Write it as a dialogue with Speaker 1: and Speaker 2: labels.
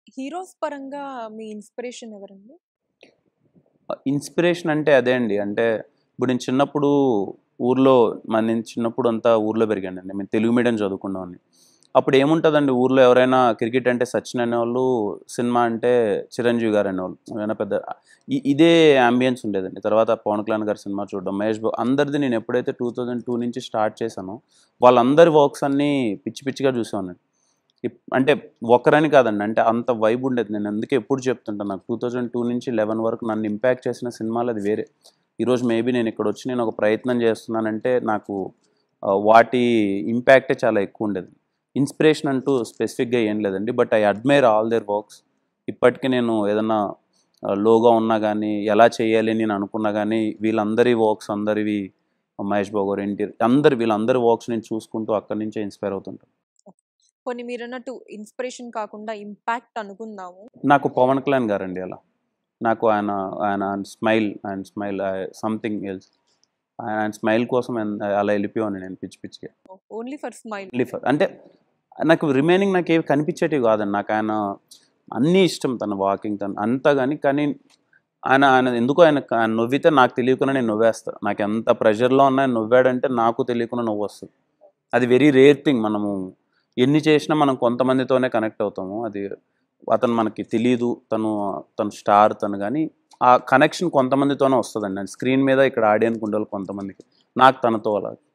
Speaker 1: heroes పరంగా మీ inspiration ఎవరండి
Speaker 2: inspiration అంటే అదే అండి అంటే ఇప్పుడు నేను చిన్నప్పుడు ఊర్లో మన నేను చిన్నప్పుడు అంతా ఊర్లో పెరిగానండి మేము తెలుగు మీడియం చదువుకున్నామని అప్పుడు ఏముంటుందండి ఊర్లో ఎవరైనా క్రికెట్ అంటే సచిన్ అనేవాళ్ళు సినిమా అంటే చిరంజీవి గారు అనేవాళ్ళు ఏమైనా పెద్ద ఇ- ఇదే అంబియన్స్ ఉండేదండి తర్వాత పవన్ కళ్యాణ్ గారి సినిమా చూడడం మహేష్ బాబు అందరిది నేను ఎప్పుడైతే టూ థౌజండ్ టూ నుంచి స్టార్ట్ చేశానో వాళ్ళందరి వర్క్స్ అన్నీ పిచ్చి పిచ్చిగా చూసేవాడిని ఇప్- అంటే ఒకరని కాదండి అంటే అంత వైబ్ ఉండేది నేను అందుకే ఎప్పుడు చెప్తుంటాను నాకు టూ థౌజండ్ టూ నుంచి లెవెన్ వరకు నన్ను ఇంపాక్ట్ చేసిన సినిమాలు అది వేరే ఈరోజు మేబీ నేను ఇక్కడ వచ్చి నేను ఒక ప్రయత్నం చేస్తున్నానంటే నాకు ఆ, వాటి ఇంపాక్టే చాలా ఎక్కువ ఉండేది ఇన్స్పిరేషన్ అంటూ స్పెసిఫిక్గా ఏం లేదండి but I admire all their works ఇప్పటికీ నేను ఏదన్నా లోగా ఉన్నా కానీ ఎలా చేయాలి అని నేను అనుకున్నా కానీ వీళ్ళందరి వర్క్స్ అందరివి మహేష్ బాబు గారు ఎన్టీఆర్ అందరి వీళ్ళందరి వర్క్స్ నేను చూసుకుంటూ అక్కడి నుంచే ఇన్స్పైర్ అవుతుంటాను
Speaker 1: కొన్ని మీరు అన్నట్టు ఇన్స్పిరేషన్ కాకుండా ఇంపాక్ట్ అనుకుందాము
Speaker 2: నాకు పవన్ కళ్యాణ్ గారండి అలా నాకు ఆయన ఆయన స్మైల్ ఆయన స్మైల్ సంథింగ్ ఎల్స్ ఆయన స్మైల్ కోసం ఆయన- అలా వెళ్ళిపోయాను నేను పిచ్చి పిచ్చిగా
Speaker 1: only for smile
Speaker 2: only for అంటే నాకు రిమైనింగ్ నాకు ఏవి కనిపించేటివి కాదండి నాకు ఆయన అన్నీ ఇష్టం తన వాకింగ్ తను అంతా కానీ కానీ ఆయన ఆయన ఎందుకో ఆయన ఆయన నవ్వితే నాకు తెలియకుండా నేను నవ్వేస్తా నాకు ఎంత ప్రెషర్లో ఉన్నా ఆయన నవ్వాడంటే నాకు తెలియకుండా నవ్వు వస్తుంది అది వెరీ రేర్ థింగ్ మనము ఎన్ని చేసినా మనం కొంతమందితోనే కనెక్ట్ అవుతాము అది అతను మనకి తెలియదు తను తను స్టార్ తను కానీ ఆ కనెక్షన్ కొంతమందితోనే వస్తుందండి స్క్రీన్ మీద ఇక్కడ ఆడియన్కి ఉండాలి కొంతమందికి నాకు తనతో అలా